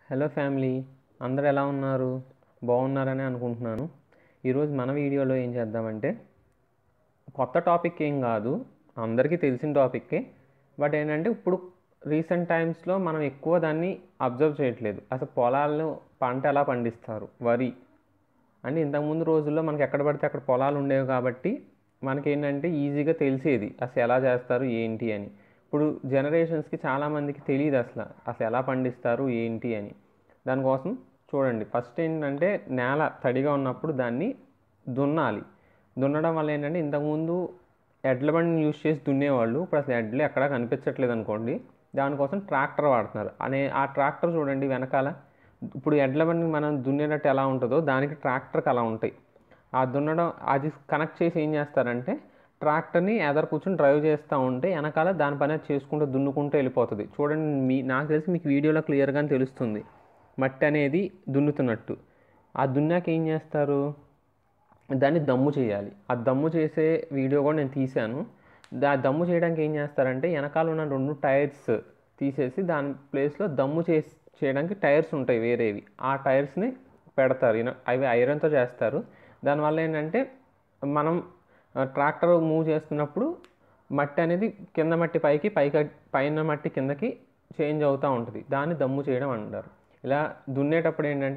hello family అందరు ఎలా ఉన్నారు బాగున్నారని అనుకుంటున్నాను ఈరోజు మన వీడియోలో ఏం చేద్దామంటే కొత్త టాపిక్ ఏం కాదు అందరికీ తెలిసిన టాపిక్కే బట్ ఏంటంటే ఇప్పుడు రీసెంట్ టైమ్స్లో మనం ఎక్కువ దాన్ని అబ్జర్వ్ చేయట్లేదు అసలు పొలాల్లో పంట ఎలా పండిస్తారు వరి అంటే ఇంతకుముందు రోజుల్లో మనకి ఎక్కడ పడితే అక్కడ పొలాలు ఉండేవి కాబట్టి మనకి ఏంటంటే ఈజీగా తెలిసేది అసలు ఎలా చేస్తారు ఏంటి అని ఇప్పుడు జనరేషన్స్కి చాలామందికి తెలియదు అసలు అసలు ఎలా పండిస్తారు ఏంటి అని దానికోసం చూడండి ఫస్ట్ ఏంటంటే నేల తడిగా ఉన్నప్పుడు దాన్ని దున్నాలి దున్నడం వల్ల ఏంటంటే ఇంతకుముందు ఎడ్ల బండిని యూజ్ చేసి దున్నేవాళ్ళు ఇప్పుడు అసలు ఎడ్లు ఎక్కడా కనిపించట్లేదు అనుకోండి దానికోసం ట్రాక్టర్ వాడుతున్నారు అనే ఆ ట్రాక్టర్ చూడండి వెనకాల ఇప్పుడు ఎడ్ల బండి మనం దున్నేటట్టు ఎలా ఉంటుందో దానికి ట్రాక్టర్కి అలా ఉంటాయి ఆ దున్నడం అది కనెక్ట్ చేసి ఏం చేస్తారంటే ట్రాక్టర్ని ఎదరు కూర్చొని డ్రైవ్ చేస్తూ ఉంటే వెనకాల దాని పని అది చేసుకుంటూ దున్నుకుంటూ వెళ్ళిపోతుంది చూడండి మీ నాకు తెలిసి మీకు వీడియోలో క్లియర్గా తెలుస్తుంది మట్టి అనేది దున్నుతున్నట్టు ఆ దున్నాక ఏం చేస్తారు దాన్ని దమ్ము చేయాలి ఆ దమ్ము చేసే వీడియో కూడా నేను తీశాను దా దమ్ము చేయడానికి ఏం చేస్తారంటే వెనకాల ఉన్న రెండు టైర్స్ తీసేసి దాని ప్లేస్లో దమ్ము చేసి చేయడానికి టైర్స్ ఉంటాయి వేరేవి ఆ టైర్స్ని పెడతారు ఇన- అవి ఐరన్తో చేస్తారు దానివల్ల ఏంటంటే మనం ట్రాక్టర్ మూవ్ చేస్తున్నప్పుడు మట్టి అనేది కింద మట్టి పైకి పైకి పైన మట్టి కిందకి చేంజ్ అవుతూ ఉంటుంది దాన్ని దమ్ము చేయడం అంటారు ఇలా దున్నేటప్పుడు ఏంటంటే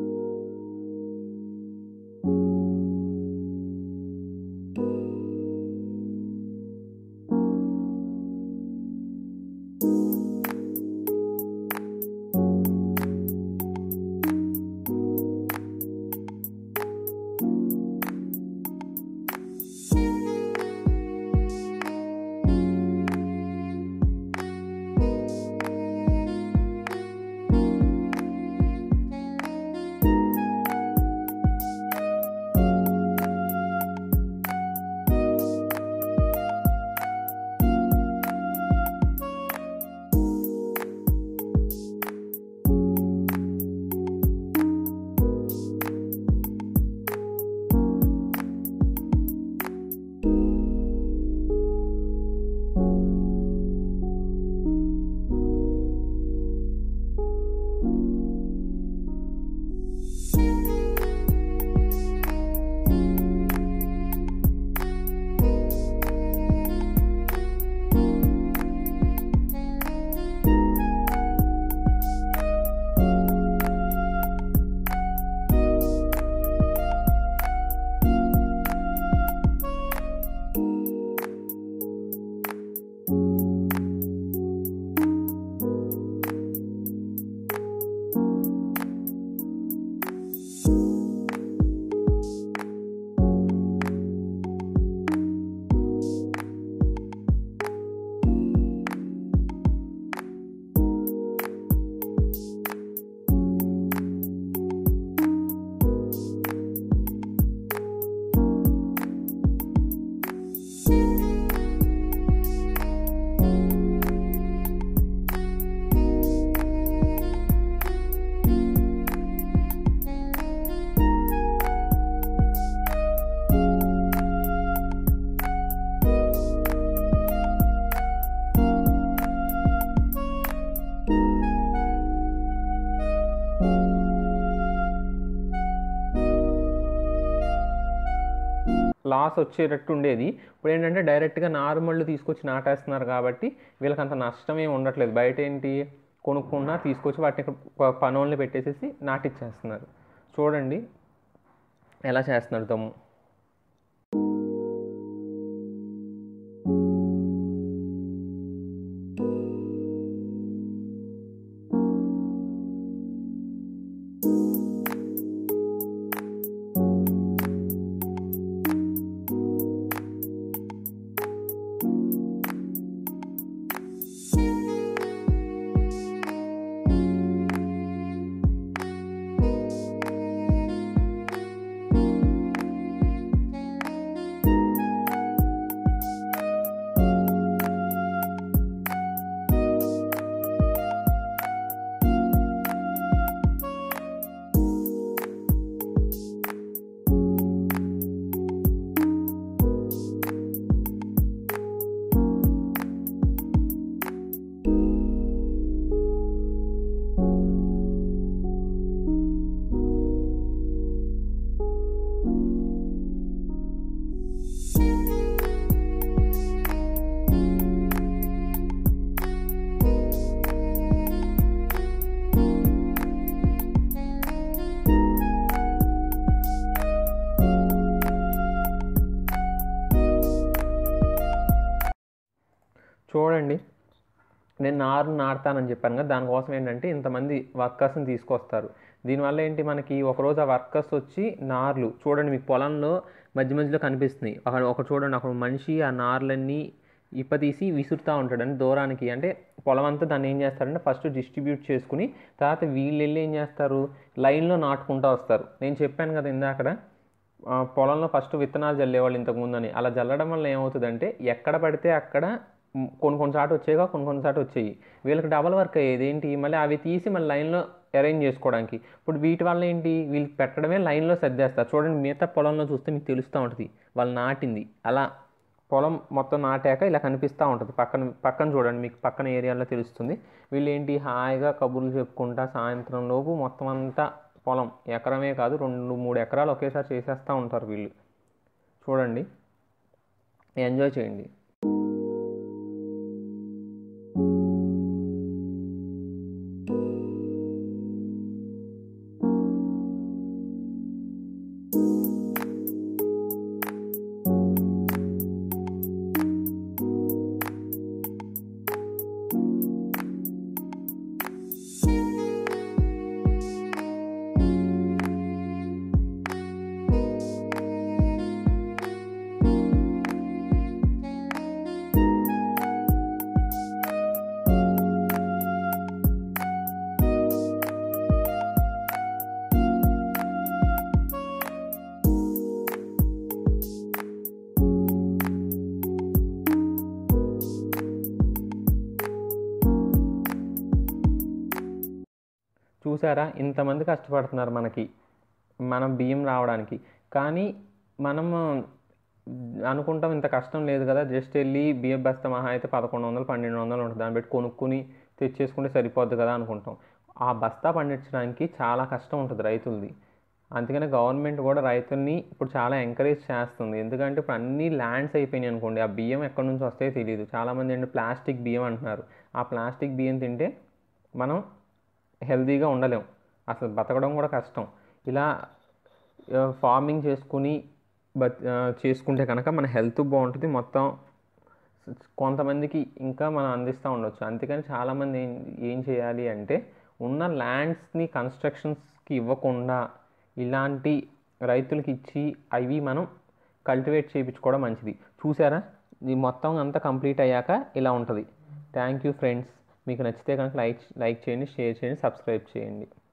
లాస్ వచ్చేటట్టు ఉండేది ఇప్పుడు ఏంటంటే డైరెక్ట్గా నార్మల్ తీసుకొచ్చి నాటేస్తున్నారు కాబట్టి వీళ్ళకి అంత నష్టం ఏమి ఉండట్లేదు బయట ఏంటి కొనుక్కున్నా తీసుకొచ్చి వాటిని ఇక్కడ ప- పనోళ్ళని పెట్టేసేసి నాటిచ్చేస్తున్నారు చూడండి ఎలా చేస్తున్నారు దమ్ము చూడండి నేను నారు నాటుతానని చెప్పాను కదా దానికోసం ఏంటంటే ఇంతమంది వర్కర్స్ని తీసుకొస్తారు దీనివల్ల ఏంటి మనకి ఒకరోజు ఆ వర్కర్స్ వచ్చి నార్లు చూడండి మీకు పొలంలో మధ్య మధ్యలో కనిపిస్తున్నాయి ఒక ఒక చూడండి ఒక మనిషి ఆ నార్లన్నీ ఇప్ప తీసి విసురుతూ ఉంటాడు అంటే దూరానికి అంటే పొలం అంతా దాన్ని ఏం చేస్తారంటే ఫస్ట్ డిస్ట్రిబ్యూట్ చేసుకుని తర్వాత వీళ్ళు వెళ్ళి ఏం చేస్తారు లైన్లో నాటుకుంటూ వస్తారు నేను చెప్పాను కదా ఇందాకడ ఆ, పొలంలో ఫస్ట్ విత్తనాలు చల్లేవాళ్ళు ఇంతకుముందు అని అలా చల్లడం వల్ల ఏమవుతుందంటే ఎక్కడ పడితే అక్కడ మ్, కొన్ని కొన్ని చాటు వచ్చేగా కొన్ని కొన్ని చాటు వచ్చేవి వీళ్ళకి డబల్ వర్క్ అయ్యేది ఏంటి మళ్ళీ అవి తీసి మళ్ళీ లైన్లో అరేంజ్ చేసుకోవడానికి ఇప్పుడు వీటి వల్ల ఏంటి వీళ్ళకి పెట్టడమే లైన్లో సర్దేస్తారు చూడండి మిగతా పొలంలో చూస్తే మీకు తెలుస్తూ ఉంటుంది వాళ్ళు నాటింది అలా పొలం మొత్తం నాటాక ఇలా కనిపిస్తూ ఉంటుంది పక్కన పక్కన చూడండి మీకు పక్కన ఏరియాలో తెలుస్తుంది వీళ్ళు ఏంటి హాయిగా కబుర్లు చెప్పుకుంటా సాయంత్రం లోపు మొత్తం అంతా పొలం ఎకరమే కాదు రెండు మూడు ఎకరాలు ఒకేసారి చేసేస్తూ ఉంటారు వీళ్ళు చూడండి ఎంజాయ్ చేయండి చూసారా ఇంతమంది కష్టపడుతున్నారు మనకి మనం బియ్యం రావడానికి కానీ మనము అనుకుంటాం ఇంత కష్టం లేదు కదా జస్ట్ వెళ్ళి బియ్యం బస్తా మహా అయితే పదకొండు వందలు పన్నెండు వందలు ఉంటుంది దాన్ని పెట్టి కొనుక్కుని తెచ్చేసుకుంటే సరిపోద్ది కదా అనుకుంటాం ఆ బస్తా పండించడానికి చాలా కష్టం ఉంటుంది రైతులది అందుకనే గవర్నమెంట్ కూడా రైతుల్ని ఇప్పుడు చాలా ఎంకరేజ్ చేస్తుంది ఎందుకంటే ఇప్పుడు అన్ని ల్యాండ్స్ అయిపోయినాయి అనుకోండి ఆ బియ్యం ఎక్కడి నుంచి వస్తాయో తెలియదు చాలామంది ఏంటి ప్లాస్టిక్ బియ్యం అంటున్నారు ఆ ప్లాస్టిక్ బియ్యం తింటే మనం హెల్తీగా ఉండలేం అసలు బతకడం కూడా కష్టం ఇలా ఆ, ఫార్మింగ్ చేసుకుని బత్ ఆ, చేసుకుంటే కనుక మన హెల్త్ బాగుంటుంది మొత్తం కొంతమందికి ఇంకా మనం అందిస్తూ ఉండొచ్చు అందుకని చాలామంది ఏం ఏం చేయాలి అంటే ఉన్న ల్యాండ్స్ని కన్స్ట్రక్షన్స్కి ఇవ్వకుండా ఇలాంటి రైతులకి ఇచ్చి అవి మనం కల్టివేట్ చేయించుకోవడం మంచిది చూసారా ఇది మొత్తం అంతా కంప్లీట్ అయ్యాక ఇలా ఉంటుంది థ్యాంక్ యూ ఫ్రెండ్స్ మీకు నచ్చితే కనుక లైక్ లైక్ చేయండి షేర్ చేయండి సబ్స్క్రైబ్ చేయండి